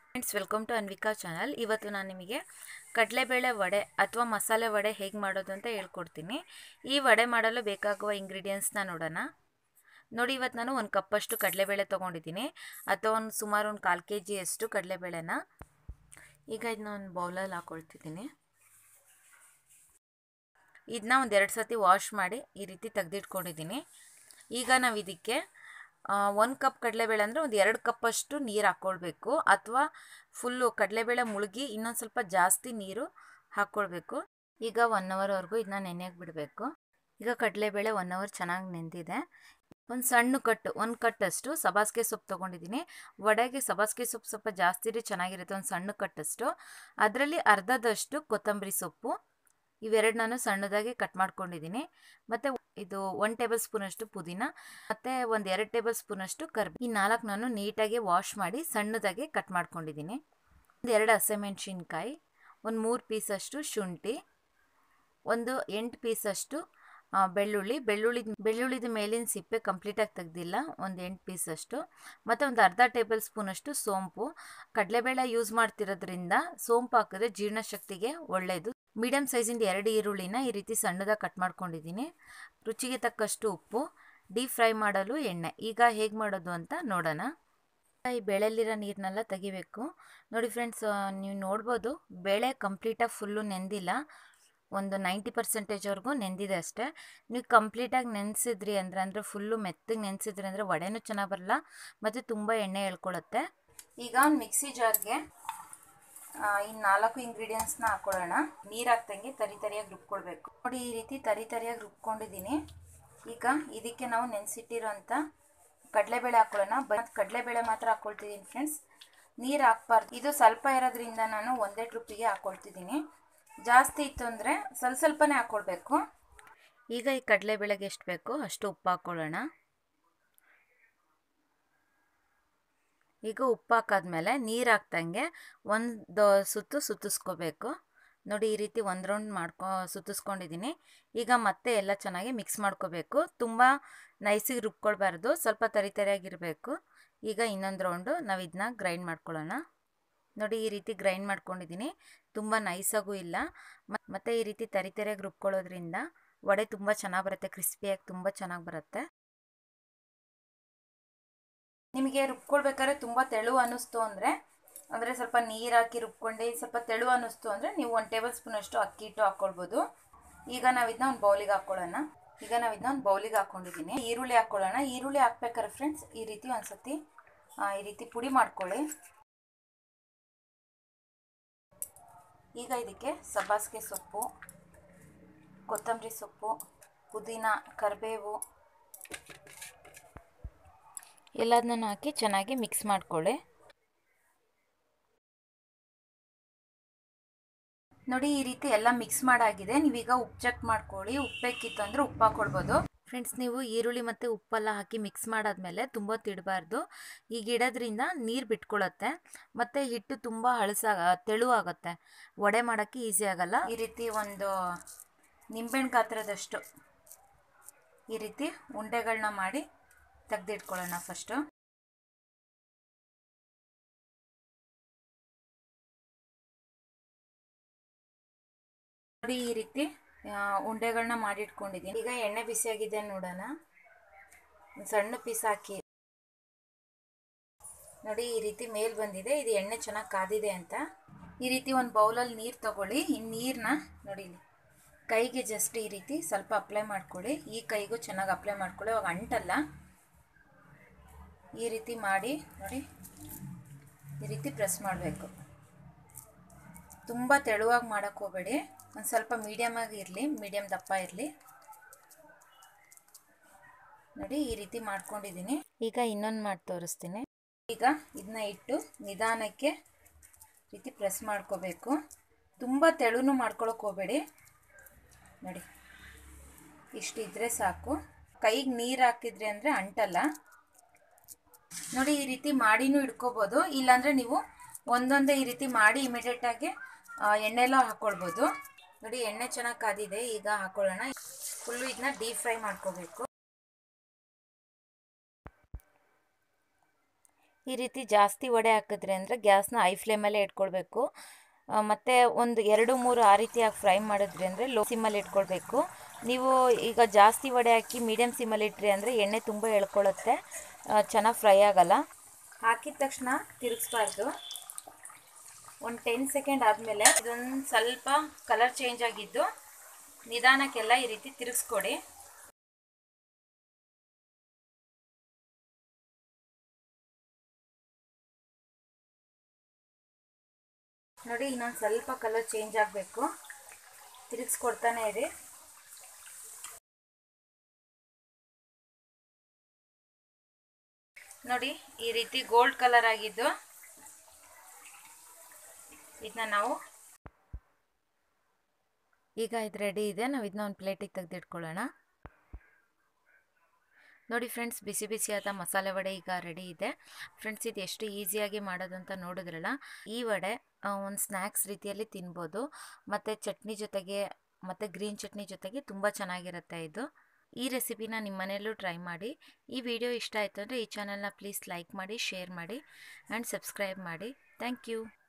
friends welcome to Anvika channel ಇವತ್ತು ನಾನು ನಿಮಗೆ ಕಡಲೆಬೇಳೆ ವಡೆ ಅಥವಾ ಮಸಾಲೆ ವಡೆ ಹೇಗೆ ಮಾಡೋದು ಅಂತ ಹೇಳ್ಕೊಡ್ತೀನಿ ಈ ವಡೆ ಮಾಡಲು ಬೇಕಾಗುವ ಇಂಗ್ರೀಡಿಯೆಂಟ್ಸ್ನ ನೋಡೋಣ ನೋಡಿ ಇವತ್ತು ನಾನು ಒಂದು ಕಪ್ಪಷ್ಟು ಕಡಲೆಬೇಳೆ ತೊಗೊಂಡಿದ್ದೀನಿ ಅಥವಾ ಒಂದು ಸುಮಾರು ಒಂದು ಕಾಲು ಕೆ ಜಿಯಷ್ಟು ಕಡಲೆಬೇಳೆನ ಈಗ ಇದನ್ನ ಒಂದು ಬೌಲಲ್ಲಿ ಹಾಕ್ಕೊಳ್ತಿದ್ದೀನಿ ಇದನ್ನ ಒಂದು ಎರಡು ಸತಿ ವಾಶ್ ಮಾಡಿ ಈ ರೀತಿ ತೆಗೆದಿಟ್ಕೊಂಡಿದ್ದೀನಿ ಈಗ ನಾವು ಇದಕ್ಕೆ ಒಂದು ಕಪ್ ಕಡಲೆಬೇಳೆ ಅಂದರೆ ಒಂದು ಎರಡು ಕಪ್ಪಷ್ಟು ನೀರು ಹಾಕ್ಕೊಳ್ಬೇಕು ಅಥವಾ ಫುಲ್ಲು ಕಡಲೆಬೇಳೆ ಮುಳುಗಿ ಇನ್ನೊಂದು ಸ್ವಲ್ಪ ಜಾಸ್ತಿ ನೀರು ಹಾಕ್ಕೊಳ್ಬೇಕು ಈಗ ಒನ್ ಅವರ್ವರೆಗೂ ಇದನ್ನ ನೆನೆಯಕ್ಕೆ ಬಿಡಬೇಕು ಈಗ ಕಡಲೆಬೇಳೆ ಒನ್ ಅವರ್ ಚೆನ್ನಾಗಿ ನೆಂದಿದೆ ಒಂದು ಸಣ್ಣ ಕಟ್ಟು ಒಂದು ಕಟ್ಟಷ್ಟು ಸಬಾಸ್ಗೆ ಸೊಪ್ಪು ತೊಗೊಂಡಿದ್ದೀನಿ ವಡೆಗೆ ಸಬಾಸ್ಗೆ ಸೊಪ್ಪು ಸ್ವಲ್ಪ ಜಾಸ್ತಿ ಚೆನ್ನಾಗಿರುತ್ತೆ ಒಂದು ಸಣ್ಣ ಕಟ್ಟಷ್ಟು ಅದರಲ್ಲಿ ಅರ್ಧದಷ್ಟು ಕೊತ್ತಂಬರಿ ಸೊಪ್ಪು ಇವೆರಡು ನಾನು ಸಣ್ಣದಾಗಿ ಕಟ್ ಮಾಡ್ಕೊಂಡಿದ್ದೀನಿ ಮತ್ತು ಇದು ಒನ್ ಟೇಬಲ್ ಸ್ಪೂನಷ್ಟು ಪುದೀನ ಮತ್ತು ಒಂದು ಎರಡು ಟೇಬಲ್ ಸ್ಪೂನಷ್ಟು ಕರ್ಬಿ ಈ ನಾಲ್ಕು ನಾನು ನೀಟಾಗಿ ವಾಶ್ ಮಾಡಿ ಸಣ್ಣದಾಗಿ ಕಟ್ ಮಾಡ್ಕೊಂಡಿದ್ದೀನಿ ಒಂದು ಎರಡು ಹಸಿಮೆಣ್ಸಿನ್ಕಾಯಿ ಒಂದು ಮೂರು ಪೀಸಷ್ಟು ಶುಂಠಿ ಒಂದು ಎಂಟು ಪೀಸಷ್ಟು ಬೆಳ್ಳುಳ್ಳಿ ಬೆಳ್ಳುಳ್ಳಿ ಬೆಳ್ಳುಳ್ಳಿದ ಮೇಲಿನ ಸಿಪ್ಪೆ ಕಂಪ್ಲೀಟಾಗಿ ತೆಗ್ದಿಲ್ಲ ಒಂದು ಎಂಟು ಪೀಸಷ್ಟು ಮತ್ತು ಒಂದು ಅರ್ಧ ಟೇಬಲ್ ಸ್ಪೂನಷ್ಟು ಸೋಂಪು ಕಡಲೆಬೇಳೆ ಯೂಸ್ ಮಾಡ್ತಿರೋದ್ರಿಂದ ಸೋಂಪು ಹಾಕಿದ್ರೆ ಜೀರ್ಣಶಕ್ತಿಗೆ ಒಳ್ಳೆಯದು ಮೀಡಿಯಮ್ ಸೈಜಿಂದ ಎರಡು ಈರುಳ್ಳಿನ ಈ ರೀತಿ ಸಣ್ಣದಾಗಿ ಕಟ್ ಮಾಡ್ಕೊಂಡಿದ್ದೀನಿ ರುಚಿಗೆ ತಕ್ಕಷ್ಟು ಉಪ್ಪು ಡೀಪ್ ಫ್ರೈ ಮಾಡಲು ಎಣ್ಣೆ ಈಗ ಹೇಗೆ ಮಾಡೋದು ಅಂತ ನೋಡೋಣ ಈ ಬೇಳೆಲಿರೋ ನೀರನ್ನೆಲ್ಲ ತೆಗಿಬೇಕು ನೋಡಿ ಫ್ರೆಂಡ್ಸ್ ನೀವು ನೋಡ್ಬೋದು ಬೇಳೆ ಕಂಪ್ಲೀಟಾಗಿ ಫುಲ್ಲು ನೆಂದಿಲ್ಲ ಒಂದು ನೈಂಟಿ ಪರ್ಸೆಂಟೇಜ್ವರೆಗೂ ನೆಂದಿದೆ ಅಷ್ಟೇ ನೀವು ಕಂಪ್ಲೀಟಾಗಿ ನೆನೆಸಿದ್ರಿ ಅಂದರೆ ಅಂದರೆ ಫುಲ್ಲು ಮೆತ್ತಗೆ ನೆನೆಸಿದ್ರಿ ಅಂದರೆ ವಡೆನೂ ಚೆನ್ನಾಗಿ ಬರಲ್ಲ ಮತ್ತು ತುಂಬ ಎಣ್ಣೆ ಹೇಳ್ಕೊಳುತ್ತೆ ಈಗ ಒಂದು ಮಿಕ್ಸಿ ಜಾರ್ಗೆ ಈ ನಾಲ್ಕು ಇಂಗ್ರೀಡಿಯೆಂಟ್ಸ್ನ ಹಾಕೊಳ್ಳೋಣ ನೀರು ಹಾಕ್ದಂಗೆ ತರಿ ತರಿಯಾಗಿ ರುಬ್ಕೊಳ್ಬೇಕು ನೋಡಿ ಈ ರೀತಿ ತರಿ ತರಿಯಾಗಿ ರುಬ್ಕೊಂಡಿದ್ದೀನಿ ಈಗ ಇದಕ್ಕೆ ನಾವು ನೆನೆಸಿಟ್ಟಿರೋಂಥ ಕಡಲೆಬೇಳೆ ಹಾಕೊಳ್ಳೋಣ ಬಟ್ ಕಡಲೆಬೇಳೆ ಮಾತ್ರ ಹಾಕ್ಕೊಳ್ತಿದ್ದೀನಿ ಫ್ರೆಂಡ್ಸ್ ನೀರು ಹಾಕ್ಬಾರ್ದು ಇದು ಸ್ವಲ್ಪ ಇರೋದ್ರಿಂದ ನಾನು ಒಂದೇ ಟ್ರಿಪ್ಪಿಗೆ ಹಾಕ್ಕೊಳ್ತಿದ್ದೀನಿ ಜಾಸ್ತಿ ಇತ್ತು ಅಂದರೆ ಸ್ವಲ್ಪ ಸ್ವಲ್ಪನೇ ಹಾಕ್ಕೊಳ್ಬೇಕು ಈಗ ಈ ಕಡಲೆಬೇಳೆಗೆ ಎಷ್ಟು ಬೇಕೋ ಅಷ್ಟು ಉಪ್ಪು ಹಾಕ್ಕೊಳ್ಳೋಣ ಈಗ ಉಪ್ಪು ಹಾಕಾದ್ಮೇಲೆ ನೀರು ಹಾಕ್ದಂಗೆ ಒಂದು ಸುತ್ತು ಸುತ್ತಿಸ್ಕೋಬೇಕು ನೋಡಿ ಈ ರೀತಿ ಒಂದು ರೌಂಡ್ ಮಾಡ್ಕೊ ಸುತ್ತಿಸ್ಕೊಂಡಿದ್ದೀನಿ ಈಗ ಮತ್ತೆ ಎಲ್ಲ ಚೆನ್ನಾಗಿ ಮಿಕ್ಸ್ ಮಾಡ್ಕೋಬೇಕು ತುಂಬ ನೈಸಿಗೆ ರುಬ್ಕೊಳ್ಬಾರ್ದು ಸ್ವಲ್ಪ ತರಿ ತರಿಯಾಗಿರಬೇಕು ಈಗ ಇನ್ನೊಂದು ರೌಂಡು ನಾವು ಇದನ್ನ ಗ್ರೈಂಡ್ ಮಾಡ್ಕೊಳ್ಳೋಣ ನೋಡಿ ಈ ರೀತಿ ಗ್ರೈಂಡ್ ಮಾಡ್ಕೊಂಡಿದ್ದೀನಿ ತುಂಬ ನೈಸಾಗೂ ಇಲ್ಲ ಮತ್ತು ಈ ರೀತಿ ತರಿ ತರಿಯಾಗಿ ರುಬ್ಕೊಳ್ಳೋದ್ರಿಂದ ವಡೆ ತುಂಬ ಚೆನ್ನಾಗಿ ಬರುತ್ತೆ ಕ್ರಿಸ್ಪಿಯಾಗಿ ತುಂಬ ಚೆನ್ನಾಗಿ ಬರುತ್ತೆ ನಿಮಗೆ ರುಬ್ಕೊಳ್ಬೇಕಾದ್ರೆ ತುಂಬ ತೆಳು ಅನ್ನಿಸ್ತು ಅಂದರೆ ಅಂದರೆ ಸ್ವಲ್ಪ ನೀರು ಹಾಕಿ ರುಬ್ಕೊಂಡು ಸ್ವಲ್ಪ ತೆಳು ಅನ್ನಿಸ್ತು ಅಂದರೆ ನೀವು ಒಂದು ಟೇಬಲ್ ಸ್ಪೂನಷ್ಟು ಅಕ್ಕಿ ಹಿಟ್ಟು ಹಾಕ್ಕೊಳ್ಬೋದು ಈಗ ನಾವು ಇದನ್ನ ಒಂದು ಬೌಲಿಗೆ ಹಾಕ್ಕೊಳ್ಳೋಣ ಈಗ ನಾವು ಇದನ್ನ ಒಂದು ಬೌಲಿಗೆ ಹಾಕ್ಕೊಂಡಿದ್ದೀನಿ ಈರುಳ್ಳಿ ಹಾಕ್ಕೊಳ್ಳೋಣ ಈರುಳ್ಳಿ ಹಾಕ್ಬೇಕಾದ್ರೆ ಫ್ರೆಂಡ್ಸ್ ಈ ರೀತಿ ಒಂದು ಸತಿ ಈ ರೀತಿ ಪುಡಿ ಮಾಡ್ಕೊಳ್ಳಿ ಈಗ ಇದಕ್ಕೆ ಸಬ್ಬಾಸಿಗೆ ಸೊಪ್ಪು ಕೊತ್ತಂಬರಿ ಸೊಪ್ಪು ಪುದೀನ ಕರಿಬೇವು ಎಲ್ಲದನ್ನ ಹಾಕಿ ಚೆನ್ನಾಗಿ ಮಿಕ್ಸ್ ಮಾಡ್ಕೊಳ್ಳಿ ನೋಡಿ ಈ ರೀತಿ ಎಲ್ಲ ಮಿಕ್ಸ್ ಮಾಡಾಗಿದೆ ನೀವೀಗ ಉಪ್ಪು ಚೆಕ್ ಮಾಡ್ಕೊಳ್ಳಿ ಉಪ್ಪು ಬೇಕಿತ್ತು ಅಂದರೆ ಉಪ್ಪು ಹಾಕ್ಕೊಳ್ಬೋದು ಫ್ರೆಂಡ್ಸ್ ನೀವು ಈರುಳ್ಳಿ ಮತ್ತು ಉಪ್ಪೆಲ್ಲ ಹಾಕಿ ಮಿಕ್ಸ್ ಮಾಡಾದ್ಮೇಲೆ ತುಂಬ ತಿಡಬಾರ್ದು ಈಗ ಇಡೋದ್ರಿಂದ ನೀರು ಬಿಟ್ಕೊಳ್ಳುತ್ತೆ ಮತ್ತು ಹಿಟ್ಟು ತುಂಬ ಹಳಸಾಗ ತೆಳು ಆಗುತ್ತೆ ವಡೆ ಮಾಡೋಕ್ಕೆ ಈಸಿ ಆಗಲ್ಲ ಈ ರೀತಿ ಒಂದು ನಿಂಬೆಹಣ್ಣು ಗಾತ್ರದಷ್ಟು ಈ ರೀತಿ ಉಂಡೆಗಳನ್ನ ಮಾಡಿ ತೆಗೆದಿಟ್ಕೊಳ್ಳೋಣ ಫಸ್ಟು ನೋಡಿ ಈ ರೀತಿ ಉಂಡೆಗಳನ್ನ ಮಾಡಿಟ್ಕೊಂಡಿದ್ದೀನಿ ಈಗ ಎಣ್ಣೆ ಬಿಸಿಯಾಗಿದೆ ನೋಡೋಣ ಸಣ್ಣ ಪೀಸ್ ಹಾಕಿ ನೋಡಿ ಈ ರೀತಿ ಮೇಲ್ ಬಂದಿದೆ ಇದು ಎಣ್ಣೆ ಚೆನ್ನಾಗಿ ಕಾದಿದೆ ಅಂತ ಈ ರೀತಿ ಒಂದು ಬೌಲಲ್ಲಿ ನೀರು ತಗೊಳ್ಳಿ ಈ ನೀರನ್ನ ನೋಡಿ ಕೈಗೆ ಜಸ್ಟ್ ಈ ರೀತಿ ಸ್ವಲ್ಪ ಅಪ್ಲೈ ಮಾಡ್ಕೊಳ್ಳಿ ಈ ಕೈಗೂ ಚೆನ್ನಾಗಿ ಅಪ್ಲೈ ಮಾಡ್ಕೊಳ್ಳಿ ಅವಾಗ ಅಂಟಲ್ಲ ಈ ರೀತಿ ಮಾಡಿ ನೋಡಿ ಈ ರೀತಿ ಪ್ರೆಸ್ ಮಾಡಬೇಕು ತುಂಬ ತೆಳುವಾಗಿ ಮಾಡೋಕ್ಕೆ ಹೋಗಬೇಡಿ ಒಂದು ಸ್ವಲ್ಪ ಮೀಡಿಯಮಾಗಿ ಇರಲಿ ಮೀಡಿಯಮ್ ದಪ್ಪ ಇರಲಿ ನೋಡಿ ಈ ರೀತಿ ಮಾಡ್ಕೊಂಡಿದ್ದೀನಿ ಈಗ ಇನ್ನೊಂದು ಮಾಡಿ ತೋರಿಸ್ತೀನಿ ಈಗ ಇದನ್ನ ಇಟ್ಟು ನಿಧಾನಕ್ಕೆ ರೀತಿ ಪ್ರೆಸ್ ಮಾಡ್ಕೋಬೇಕು ತುಂಬ ತೆಳುನು ಮಾಡ್ಕೊಳಕ್ಕೆ ಹೋಗಬೇಡಿ ನೋಡಿ ಇಷ್ಟಿದ್ರೆ ಸಾಕು ಕೈಗೆ ನೀರು ಹಾಕಿದ್ರಿ ಅಂದರೆ ಅಂಟಲ್ಲ ನೋಡಿ ಈ ರೀತಿ ಮಾಡಿನೂ ಇಟ್ಕೋಬೋದು ಇಲ್ಲಾಂದರೆ ನೀವು ಒಂದೊಂದೇ ಈ ರೀತಿ ಮಾಡಿ ಇಮಿಡಿಯೇಟಾಗಿ ಎಣ್ಣೆಲ್ಲ ಹಾಕ್ಕೊಳ್ಬೋದು ನೋಡಿ ಎಣ್ಣೆ ಚೆನ್ನಾಗಿ ಕಾದಿದೆ ಈಗ ಹಾಕೊಳ್ಳೋಣ ಫುಲ್ಲು ಇದನ್ನ ಡೀಪ್ ಫ್ರೈ ಮಾಡ್ಕೋಬೇಕು ಈ ರೀತಿ ಜಾಸ್ತಿ ವಡೆ ಹಾಕಿದ್ರಿ ಅಂದರೆ ಗ್ಯಾಸ್ನ ಐ ಫ್ಲೇಮಲ್ಲೇ ಇಟ್ಕೊಳ್ಬೇಕು ಮತ್ತು ಒಂದು ಎರಡು ಮೂರು ಆ ರೀತಿಯಾಗಿ ಫ್ರೈ ಮಾಡಿದ್ರಿ ಅಂದರೆ ಲೋ ಸಿಮ್ಮಲ್ಲಿ ಇಟ್ಕೊಳ್ಬೇಕು ನೀವು ಈಗ ಜಾಸ್ತಿ ವಡೆ ಹಾಕಿ ಮೀಡಿಯಮ್ ಸಿಮ್ಮಲ್ಲಿ ಇಟ್ರಿ ಅಂದರೆ ಎಣ್ಣೆ ತುಂಬ ಎಳ್ಕೊಳ್ಳುತ್ತೆ ಚೆನ್ನಾಗಿ ಫ್ರೈ ಆಗಲ್ಲ ಹಾಕಿದ ತಕ್ಷಣ ತಿರುಗಿಸ್ಬಾರ್ದು ಒಂದು ಟೆನ್ ಸೆಕೆಂಡ್ ಆದಮೇಲೆ ಇದೊಂದು ಸ್ವಲ್ಪ ಕಲರ್ ಚೇಂಜ್ ಆಗಿದ್ದು ನಿಧಾನಕ್ಕೆಲ್ಲ ಈ ರೀತಿ ತಿರುಗಿಸ್ಕೊಡಿ ನೋಡಿ ಇನ್ನೊಂದು ಸ್ವಲ್ಪ ಕಲರ್ ಚೇಂಜ್ ಆಗಬೇಕು ತಿರುಗಿಸ್ಕೊಡ್ತಾನೆ ಇರಿ ನೋಡಿ ಈ ರೀತಿ ಗೋಲ್ಡ್ ಕಲರ್ ಆಗಿದ್ದು ಇದನ್ನ ನಾವು ಈಗ ಇದು ರೆಡಿ ಇದೆ ನಾವು ಇದನ್ನ ಒಂದು ಪ್ಲೇಟಿಗೆ ತೆಗೆದಿಟ್ಕೊಳ್ಳೋಣ ನೋಡಿ ಫ್ರೆಂಡ್ಸ್ ಬಿಸಿ ಬಿಸಿಯಾದ ಮಸಾಲೆ ವಡೆ ಈಗ ರೆಡಿ ಇದೆ ಫ್ರೆಂಡ್ಸ್ ಇದು ಎಷ್ಟು ಈಸಿಯಾಗಿ ಮಾಡೋದು ಅಂತ ನೋಡಿದ್ರಲ್ಲ ಈ ವಡೆ ಒಂದು ಸ್ನ್ಯಾಕ್ಸ್ ರೀತಿಯಲ್ಲಿ ತಿನ್ಬೋದು ಮತ್ತು ಚಟ್ನಿ ಜೊತೆಗೆ ಮತ್ತು ಗ್ರೀನ್ ಚಟ್ನಿ ಜೊತೆಗೆ ತುಂಬ ಚೆನ್ನಾಗಿರುತ್ತೆ ಇದು ಈ ರೆಸಿಪಿನ ನಿಮ್ಮ ಮನೆಯಲ್ಲೂ ಟ್ರೈ ಮಾಡಿ ಈ ವಿಡಿಯೋ ಇಷ್ಟ ಆಯಿತು ಅಂದರೆ ಈ ಚಾನಲ್ನ ಪ್ಲೀಸ್ ಲೈಕ್ ಮಾಡಿ ಶೇರ್ ಮಾಡಿ ಆ್ಯಂಡ್ ಸಬ್ಸ್ಕ್ರೈಬ್ ಮಾಡಿ ಥ್ಯಾಂಕ್ ಯು